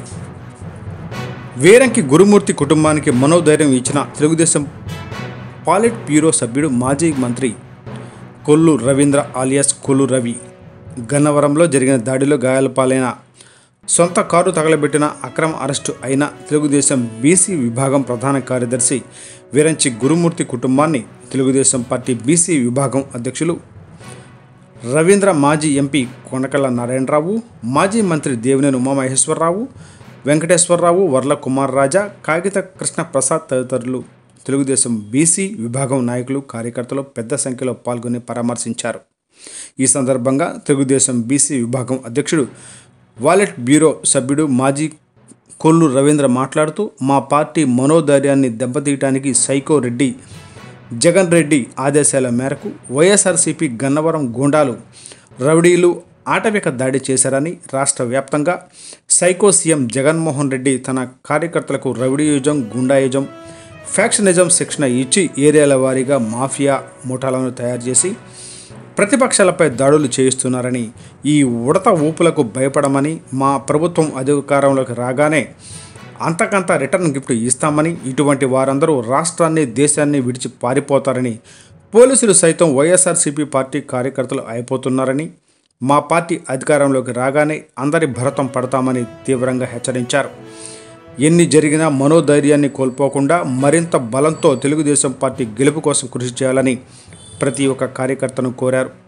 వేరంకి గురుమూర్తి కుటుంబానికి మనోధైర్యం ఇచ్చిన తెలుగుదేశం పాలిట్ బ్యూరో సభ్యుడు మాజీ మంత్రి కొల్లు రవీంద్ర ఆలియాస్ కొల్లు రవి గన్నవరంలో జరిగిన దాడిలో గాయాల పాలైన సొంత కారు తగలబెట్టిన అక్రమ అరెస్టు అయిన తెలుగుదేశం బీసీ విభాగం ప్రధాన కార్యదర్శి వీరంచి గురుమూర్తి కుటుంబాన్ని తెలుగుదేశం పార్టీ బీసీ విభాగం అధ్యక్షులు రవీంద్ర మాజీ ఎంపీ కొనకళ్ళ నారాయణరావు మాజీ మంత్రి దేవినేని ఉమామహేశ్వరరావు వెంకటేశ్వరరావు వర్ల కుమార్ రాజా కాగిత కృష్ణ ప్రసాద్ తదితరులు తెలుగుదేశం బీసీ విభాగం నాయకులు కార్యకర్తలు పెద్ద సంఖ్యలో పాల్గొని పరామర్శించారు ఈ సందర్భంగా తెలుగుదేశం బీసీ విభాగం అధ్యక్షుడు వాలెట్ బ్యూరో సభ్యుడు మాజీ కొల్లు రవీంద్ర మాట్లాడుతూ మా పార్టీ మనోధైర్యాన్ని దెబ్బతీయటానికి సైకో రెడ్డి జగన్ రెడ్డి ఆదేశాల మేరకు వైఎస్ఆర్సీపీ గన్నవరం గూండాలు రౌడీలు ఆటవిక దాడి చేశారని రాష్ట్ర వ్యాప్తంగా సైకో సీఎం జగన్మోహన్ రెడ్డి తన కార్యకర్తలకు రౌడీయుజం గుండాయుజం ఫ్యాక్షనిజం శిక్షణ ఇచ్చి ఏరియాల వారీగా మాఫియా ముఠాలను తయారు చేసి ప్రతిపక్షాలపై దాడులు చేయిస్తున్నారని ఈ ఉడత ఊపులకు భయపడమని మా ప్రభుత్వం అధికారంలోకి రాగానే అంతకంత రిటర్న్ గిఫ్ట్ ఇస్తామని ఇటువంటి వారందరూ రాష్ట్రాన్ని దేశాన్ని విడిచి పారిపోతారని పోలీసులు సైతం వైఎస్ఆర్సీపీ పార్టీ కార్యకర్తలు అయిపోతున్నారని మా పార్టీ అధికారంలోకి రాగానే అందరి భరతం పడతామని తీవ్రంగా హెచ్చరించారు ఎన్ని జరిగినా మనోధైర్యాన్ని కోల్పోకుండా మరింత బలంతో తెలుగుదేశం పార్టీ గెలుపు కోసం కృషి చేయాలని ప్రతి ఒక్క కార్యకర్తను కోరారు